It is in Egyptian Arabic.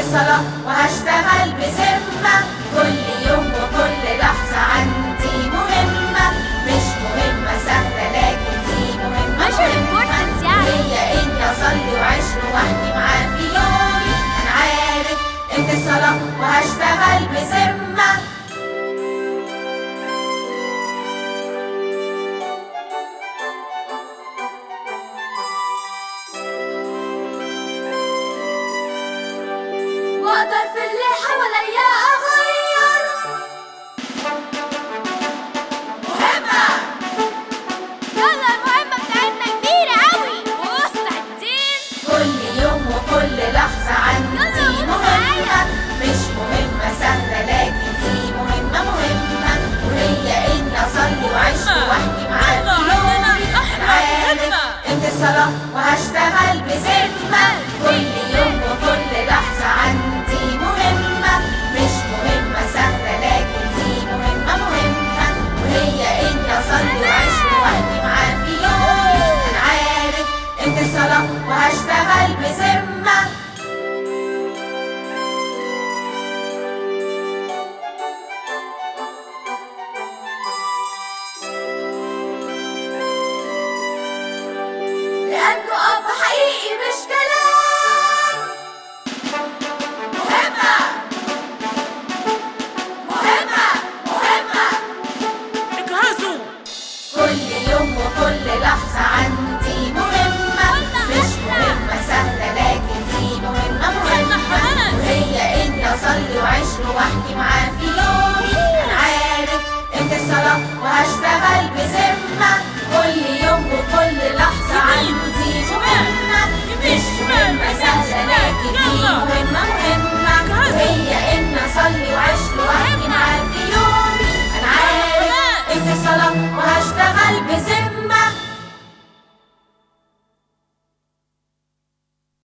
الصلاة وهشتغل بذمة كل يوم وكل لحظة عندي مهمة مش مهمة سهلة لكن دي مهمة مش مهمة important يعني. هي إني أصلي وأعيش لوحدي معاه في يومي أنا عارف قيمة الصلاة وهشتغل بذمة واقدر في اللي حواليا اغير مهمة يلا المهمة بتاعتنا كبيرة أوي ومستعدين كل يوم وكل لحظة عندي يلا مهمة مش مهمة سهلة لكن دي مهمة مهمة وهي إني أصلي وأعيش لوحدي معاه في يومي أنا عارف قيمة الصلاة وهشتغل بذمة كل يوم وكل لحظة عندي مهمة مش مهمة سهلة لكن دي مهمة مهمة وهي إني أصلي وأعيش لوحدي معاه في يومي أنا عارف قيمة الصلاة وهشتغل بذمة لأنه أب حقيقي مش كلام مهمة مهمة مهمة اجهزوا كل يوم وكل لحظة عندي مهمة مش مهمة سهلة لكن دي مهمة مهمة وهي إني أصلي وأعيش لوحدي معاه في يوم